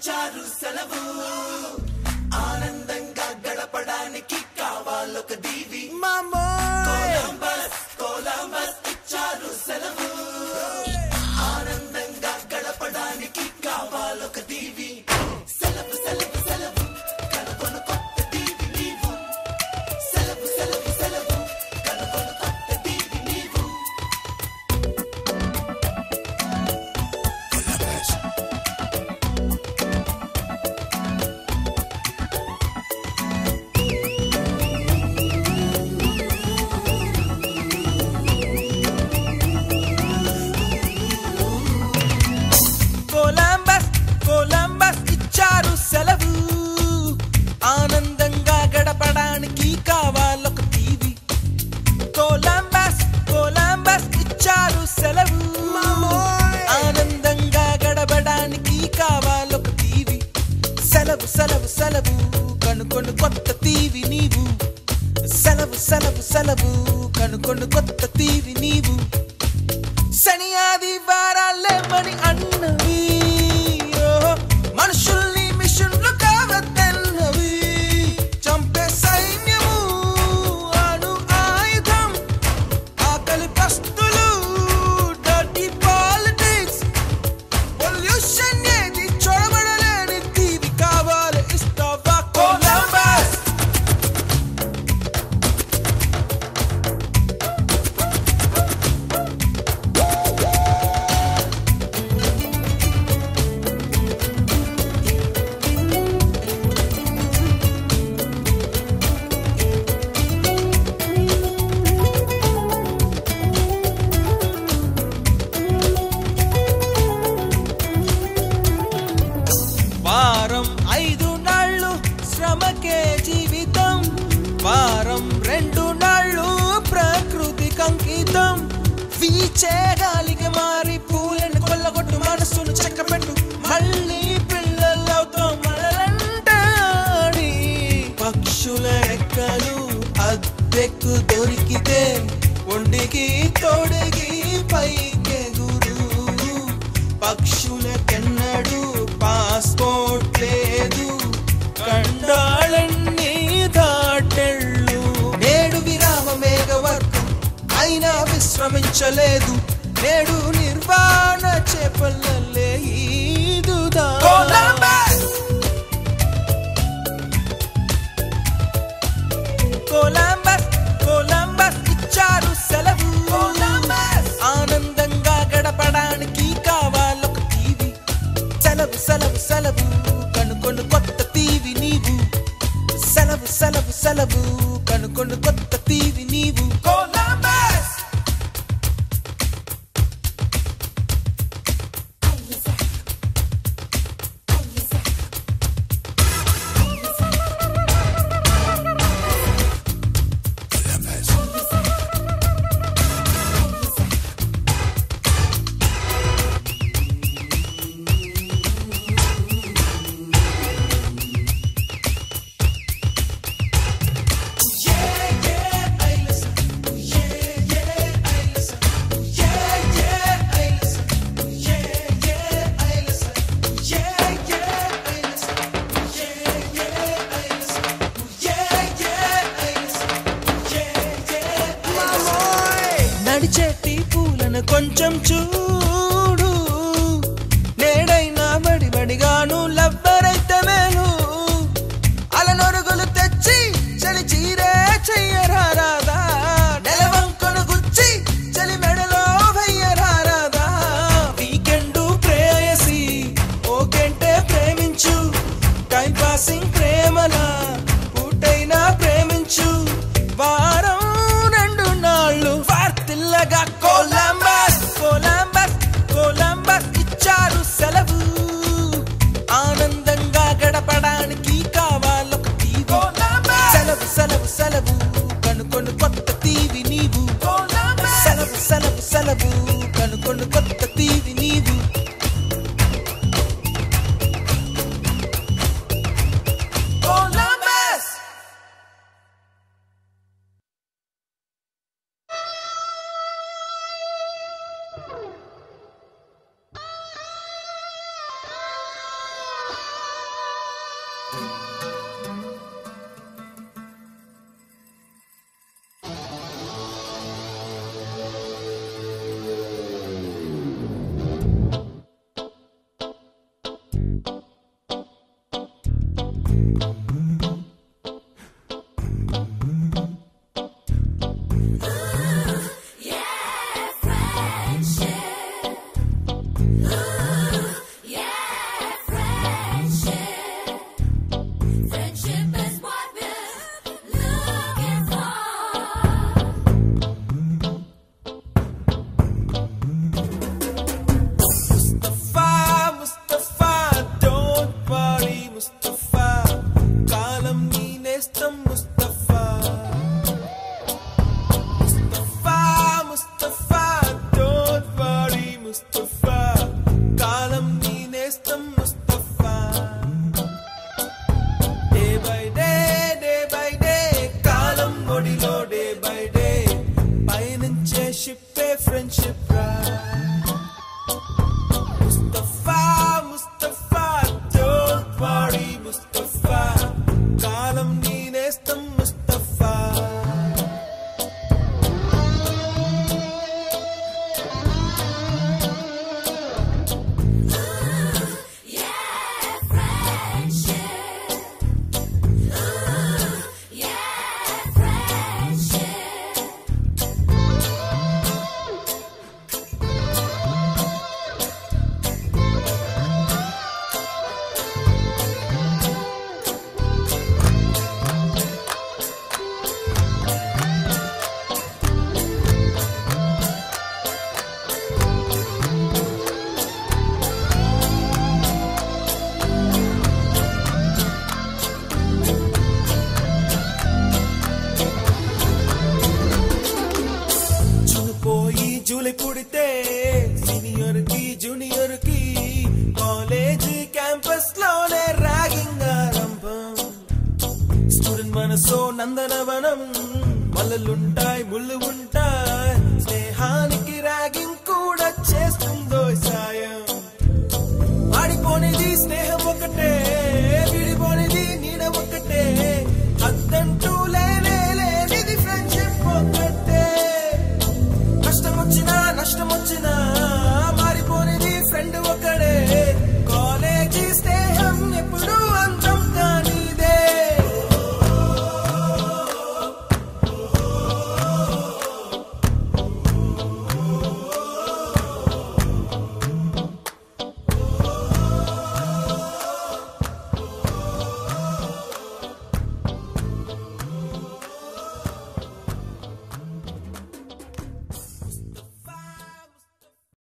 ఇచ్చారు సెలవు ఆనందంగా గడపడానికి కావాలొక దీవి కొలంబస్ కొలంబస్ ఇచ్చారు సెలవు ఆనందంగా గడపడానికి కావాలొక దీవి సెలవు సెలవు సెలవు కనుకొను కొత్త దీవి నీవు సెలవు సెలవు సెలవు కనుకొను కొత్త దీవి నీవు కొలంబస్ కొలంబస్ ఇచ్చారు సెలవు ఆనందంగా గడపడానికి కావాలొక టీవీ కొలంబస్ కొలంబస్ ఇచ్చారు సెలవు ఆనందంగా గడపడానికి కావాలొక టీవీ సెలవు సెలవు సెలవు కనుకొను కొత్త టీవీ నీవు సెలవు సెలవు సెలవు కనుకొను కొత్త టీవీ నీవు శని ఆదివారాలేమని అన్నవి ఓహో, మనుషుల్ని మిషన్లు కావద్దన్నవి చంపే సైన్యము అణు ఆయుధం ఆకలి పస్తులు డర్టీ పాలిటిక్స్ పొల్యూషన్ ఏది చూడబడలేని తీవి కావాలి ఇస్తావా కొలంబస్ వారం ఐదు నాళ్ళు శ్రమకే జీవితం వారం రెండు నాళ్ళు ప్రకృతి కంకితం వీచే గాలికి మారి పూలను కొల్లగొట్టు మనసును చెక్కపెట్టు మళ్ళీ పిల్లలవుతాం మళ్ళంటాడి పక్షుల రెక్కలు అద్దెకు దొరికితే ఒండికి తోడిగి పైకెగురు పక్షులకెన్నడు పాస్పోర్ట్ లేదు కండాళన్ని దాటెళ్ళు నేడు విరామ మేఘవర్గం అయినా విశ్రమించలేదు నేడు నిర్వాణ చేపల్లలే ఈదుదా కొలంబస్ కొలంబస్ ఇచ్చారు సెలవు ఆనందంగా గడపడానికి కావాలొక టీవీ సెలవు సెలవు సెలవు కనుకొను కొత్త టీవీ నీవు సెలవు సెలవు సెలవు కనుకొను కొత్త టీవీ నీవు కొలంబస్ నడిచేటి పూలను కొంచెం చూడు నేడైనా బడి బడిగాను లవ్వరైతే మేలు అలనొరుగులు తెచ్చి చలి చీరే చెయ్యరాదా నెలవంకను గుచ్చి చలి మెడలో వెయ్యరాదా వీకెండ్ ప్రేయసి ఓకెంటే ప్రేమించు టైం పాసింగ్ ప్రేమలా పూటైనా ప్రేమించు వారం రెండు నాళ్ళు వార్తిల్లగా కొలంబస్ కొలంబస్ జూనియర్ కి కాలేజ్ క్యాంపస్ లోనే ర్యాగింగ్ ఆరంభం స్టూడెంట్ మనసో నందనవనం మల్లలుంటాయి ముళ్ళు